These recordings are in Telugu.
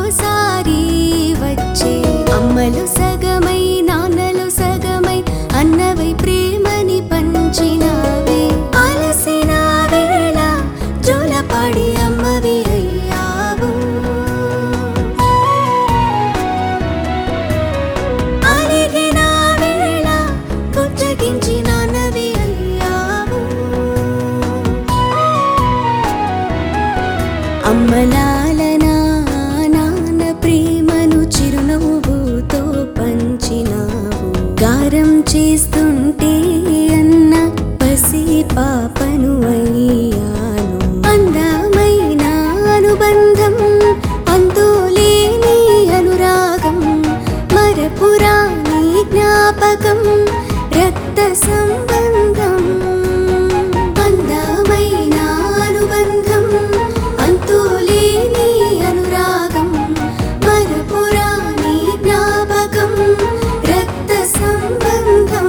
ఓసారి వచ్చే అమ్మలు సగమై నాన్నలు సగమై అన్నవై ప్రేమని పంచినావే అలసిన వేళ జోలపాడి అమ్మవి అయ్యావు అలిగిన వేళ బుజ్జగించి నాన్నవి అయ్యావు అమ్మలాలనా నాన్న ప్రేమను చిరునవ్వుతో పంచినావు గారం చేస్తుంటే అన్న పసి పాపను అయ్యాను అందమైన అనుబంధం అంతులేని అనురాగం మరపురాని జ్ఞాపకం రక్త సంబంధం అందమైన అనుబంధం అంతులేని అనురాగం మరపురాని జ్ఞాపకం రక్త సంబంధం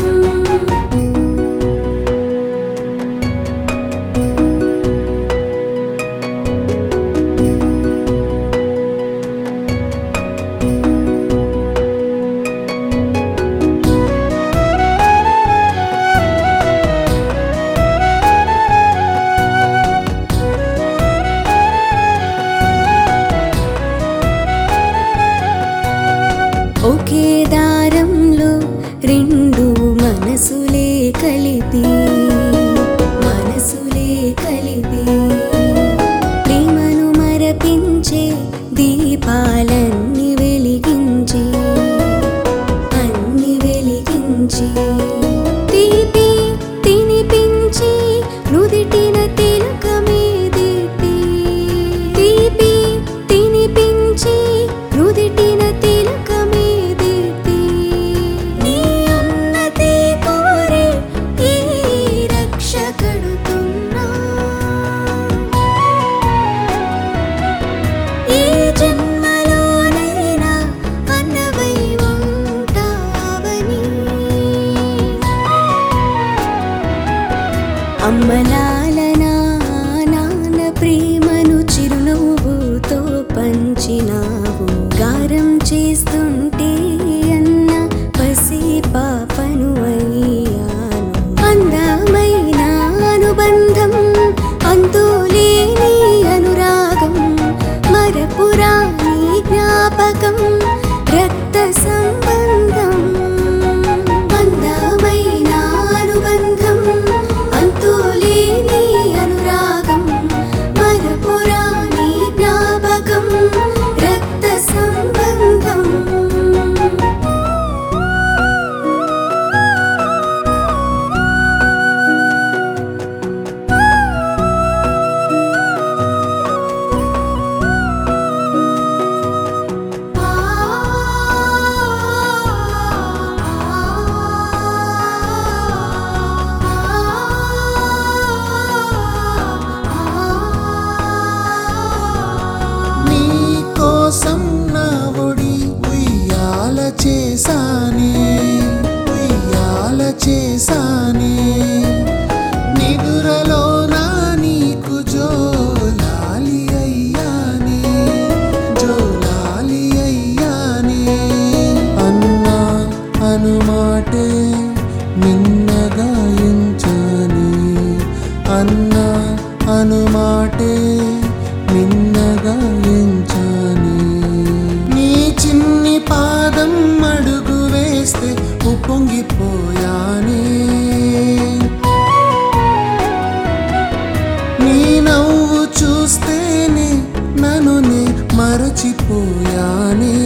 ఒకే దారంలో రెండు మనసులే కలిపి మనసులే కలిపి ప్రేమను మరపించే దీపాలన్నీ వెలిగించి అన్ని వెలిగించి తీపి తినిపించి నుదిటిన తిలకమే దిద్ది తీపి తినిపించి నుదిటిన తిలకమే దిద్ది నీ ఉన్నతి కోరి ఈ రక్ష కడుతున్నా ఈ జన్మలోనైనా అన్నవై ఉంటావని అమ్మలాలనా నాన్న ప్రేమను చిరునవ్వుతో పంచినావు గారం చేస్తుంటే అన్న పసి పాపను అయ్యాను అందమైన అనుబంధం అంతులేని అనురాగం మరపురాని జ్ఞాపకం రక్త సంబంధం అందమైన అనుబంధం అంతులేని అనురాగం మరపురాని జ్ఞాపకం రక్త సంబంధం నీ కోసం నా ఒడి ఉయ్యాల చేసానే ఉయ్యాల చేసానే నిదురలో నా నీకు జోలాలి అయ్యానే జోలాలి అయ్యానే అన్నా అనుమాటే నిన్నగా ఎంచానే అన్నా అనుమాటే నిన్నగా ఎంచానే నీ చిన్ని పాదం అడుగు వేస్తే ఉప్పొంగిపోయానే నీ నవ్వు చూస్తేనే నన్ను నే మరచిపోయానే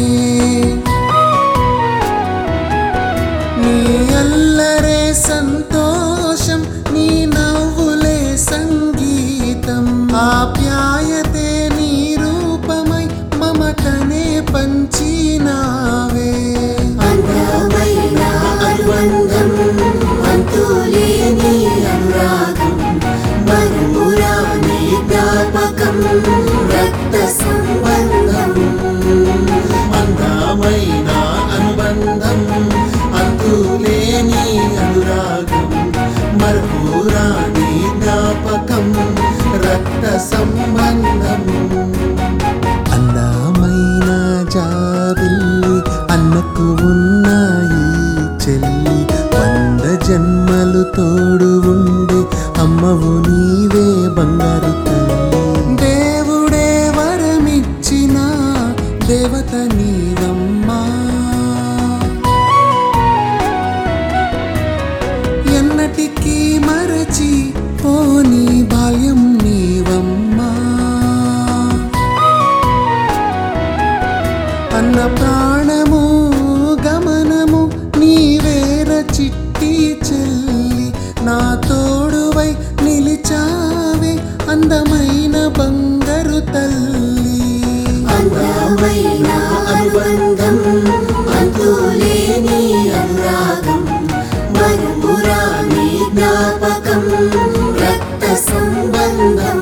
నీ అల్లరే సంతోషం నీ నవ్వులే సంగీతం ఆప్యాయతే నీ రూపమై మమతనే పంచినావే అందమైన అనుబంధం అంతులేని అనురాగం మరుపురాని జ్ఞాపకం రక్త సంబంధం అందమైన అనుబంధం అంతులేని అనురాగం మరపురాని జ్ఞాపకం రక్త సంబంధం అందమైన దేవత నీవమ్మా ఎన్నటికీ మరచి పోని బాల్యం నీవమ్మా అన్న ప్రాణము గమనము నీవేర చిట్టి చెల్లి నా తోడువై నిలిచావే అందమైన బంగారు తల్లి అందమైన అనుబంధం అంతులేని అనురాగం మరుపురాని జ్ఞాపకం రక్త సంబంధం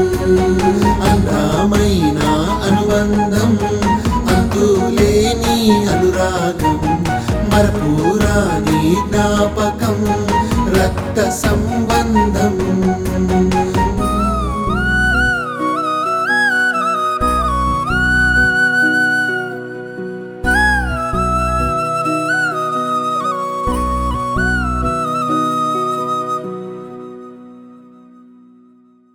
అందమైన అనుబంధం అంతులేని అనురాగం మరపురాని జ్ఞాపకం రక్త సంబంధం